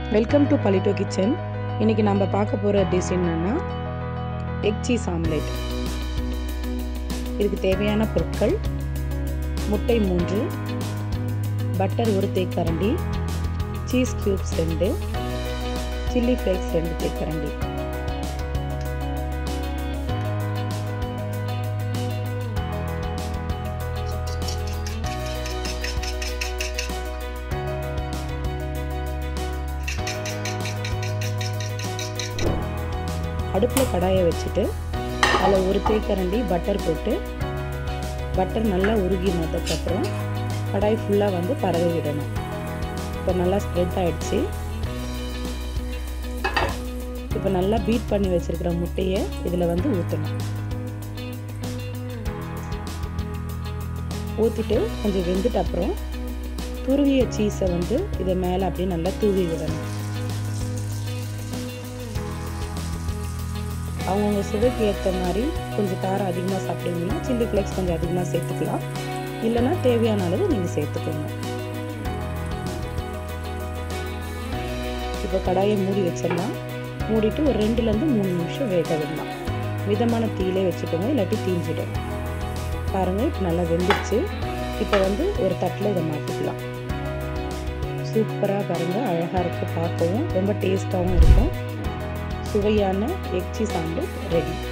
welcome to பலிட்டோ kitchen இன்றைக்கி நம்ம பார்க்க போகிற டிஷ் என்னென்னா எக் சீஸ் ஆம்லேட் இதுக்கு தேவையான பொருட்கள் முட்டை மூன்று பட்டர் ஒரு தேக்கரண்டி சீஸ் க்யூப்ஸ் ரெண்டு சில்லி ஃப்ளேக்ஸ் ரெண்டு தேக்கரண்டி அடுப்பில் கடாயை வச்சுட்டு அதில் ஒரு தேக்கரண்டி பட்டர் போட்டு பட்டர் நல்லா உருகினதுக்கப்புறம் கடாய் ஃபுல்லாக வந்து பரவி விடணும் இப்போ நல்லா ஸ்ப்ரெட் ஆகிடுச்சு இப்போ நல்லா பீட் பண்ணி வச்சுருக்கிற முட்டையை இதில் வந்து ஊற்றணும் ஊற்றிட்டு கொஞ்சம் வெந்துட்ட அப்புறம் துருவிய சீஸை வந்து இதை மேலே அப்படியே நல்லா தூவி விடணும் அவங்கவுங்க சுவைக்கு ஏற்ற மாதிரி கொஞ்சம் காரம் அதிகமாக சாப்பிடுவீங்கன்னா சில்லி ஃப்ளேக்ஸ் கொஞ்சம் அதிகமாக சேர்த்துக்கலாம் இல்லைன்னா தேவையான அளவு நீங்கள் சேர்த்துக்கோங்க இப்போ கடாயை மூடி வச்சிடலாம் மூடிட்டு ஒரு ரெண்டுலேருந்து மூணு நிமிஷம் வேக விடலாம் மிதமான தீயிலே வச்சுக்கோங்க இல்லாட்டி தீஞ்சிடும் பாருங்கள் இப்போ நல்லா வெந்துடுச்சு இப்போ வந்து ஒரு தட்டில் இதை மாற்றிக்கலாம் சூப்பராக பாருங்கள் அழகாக இருக்குது பார்க்கவும் ரொம்ப டேஸ்ட்டாகவும் இருக்கும் சுவையான எக் சீஸ் ஆம்லெட் ரெடி